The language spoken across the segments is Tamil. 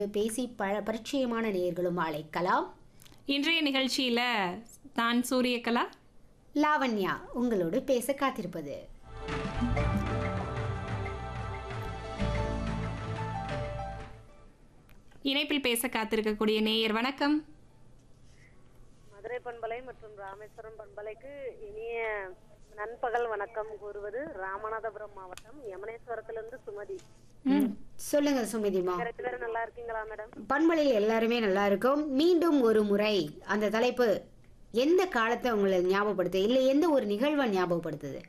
பேசி ப பரிச்சயமான நேயர்களும் அழைக்கலாம் இன்றைய நிகழ்ச்சியில நான் சூரியகலா லாவண்யா உங்களோடு பேச காத்திருப்பது இணைப்பில் பேச காத்திருக்கக்கூடிய நேயர் வணக்கம் மதுரை பண்பலை மற்றும் ராமேஸ்வரம் பண்பலைக்கு இனிய நண்பகல் வணக்கம் கூறுவது ராமநாதபுரம் மாவட்டம் யமனேஸ்வரத்திலிருந்து சுமதி சொல்லுங்க சுமிதிமா ரெண்டு பேரும் நல்லா இருக்கீங்களா மேடம் பண்பலையில் எல்லாருமே நல்லா இருக்கும் மீண்டும் ஒரு முறை அந்த தலைப்பு எந்த காலத்தை உங்களை ஞாபகப்படுத்து இல்லை எந்த ஒரு நிகழ்வை ஞாபகப்படுத்துது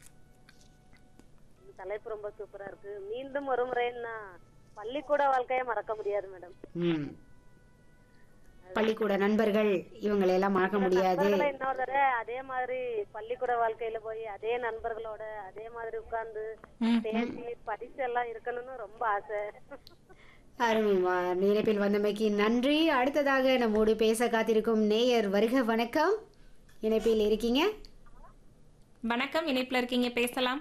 இந்த தலைப்பு ரொம்ப சூப்பரா இருக்கு மீண்டும் ஒரு முறைன்னா பள்ளிக்கூட வாழ்க்கையை மறக்க முடியாது மேடம் ம் பள்ளிக்கூட நண்பர்கள் இவங்களை எல்லாம் மறக்க முடியாது நண்பர்களை இன்னொரு தடவை அதே மாதிரி பள்ளிக்கூட வாழ்க்கையில போய் அதே நண்பர்களோட அதே மாதிரி உட்கார்ந்து பேசி படிச்சு எல்லாம் இருக்கணும்னு ரொம்ப ஆசை அருமைமா இணைப்பில் வந்தமைக்கு நன்றி அடுத்ததாக நம்மோடு பேச காத்திருக்கும் நேயர் வருக வணக்கம் இணைப்பில் இருக்கீங்க வணக்கம் இணைப்பில் இருக்கீங்க பேசலாம்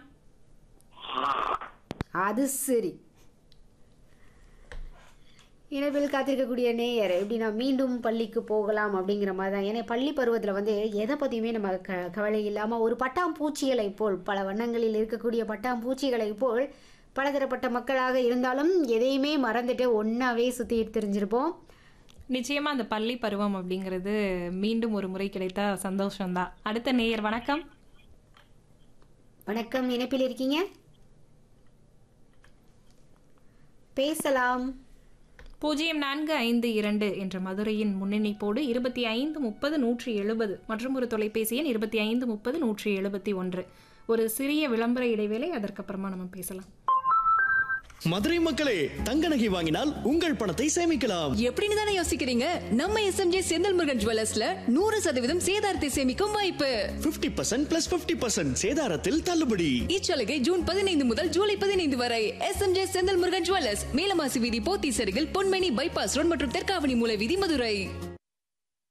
அது சரி இணைப்பில் காத்திருக்கக்கூடிய நேயர் எப்படின்னா மீண்டும் பள்ளிக்கு போகலாம் அப்படிங்கிற மாதிரி தான் ஏன்னா பள்ளி பருவத்தில் வந்து எதை பற்றியுமே நம்ம க கவலை இல்லாமல் ஒரு பட்டாம்பூச்சிகளை போல் பல வண்ணங்களில் இருக்கக்கூடிய பட்டாம்பூச்சிகளை போல் பலதரப்பட்ட மக்களாக இருந்தாலும் எதையுமே மறந்துட்டு ஒன்றாவே சுற்றிட்டு தெரிஞ்சிருப்போம் நிச்சயமா அந்த பள்ளி பருவம் அப்படிங்கிறது மீண்டும் ஒரு முறை கிடைத்த சந்தோஷம்தான் அடுத்த நேயர் வணக்கம் வணக்கம் இணைப்பில் இருக்கீங்க பேசலாம் பூஜ்ஜியம் நான்கு ஐந்து இரண்டு என்ற மதுரையின் முன்னிணைப்போடு இருபத்தி ஐந்து முப்பது நூற்றி எழுபது மற்றும் ஒரு தொலைபேசி எண் இருபத்தி ஐந்து முப்பது நூற்றி எழுபத்தி ஒன்று ஒரு சிறிய விளம்பர இடைவேளை அதற்கப்புறமா நம்ம பேசலாம் மதுரை மக்களே தங்க நகை வாங்கினால் உங்கள் பணத்தை சேமிக்கலாம் எப்படின்னு தானே யோசிக்கிறீங்க நம்ம எஸ்எம்ஜே செந்தில் முருகன் ஜுவல்லர்ஸ்ல நூறு சதவீதம் சேதாரத்தை சேமிக்கும் வாய்ப்பு 50% பர்சன்ட் பிளஸ் பிப்டி பர்சன்ட் சேதாரத்தில் தள்ளுபடி இச்சலுகை ஜூன் பதினைந்து முதல் ஜூலை பதினைந்து வரை எஸ்எம்ஜே செந்தில் முருகன் ஜுவல்லர்ஸ் மேலமாசி வீதி போத்தீஸ் அருகில் பொன்மேனி பைபாஸ் ரோட் மற்றும் தெற்காவணி மூல வீதி மதுரை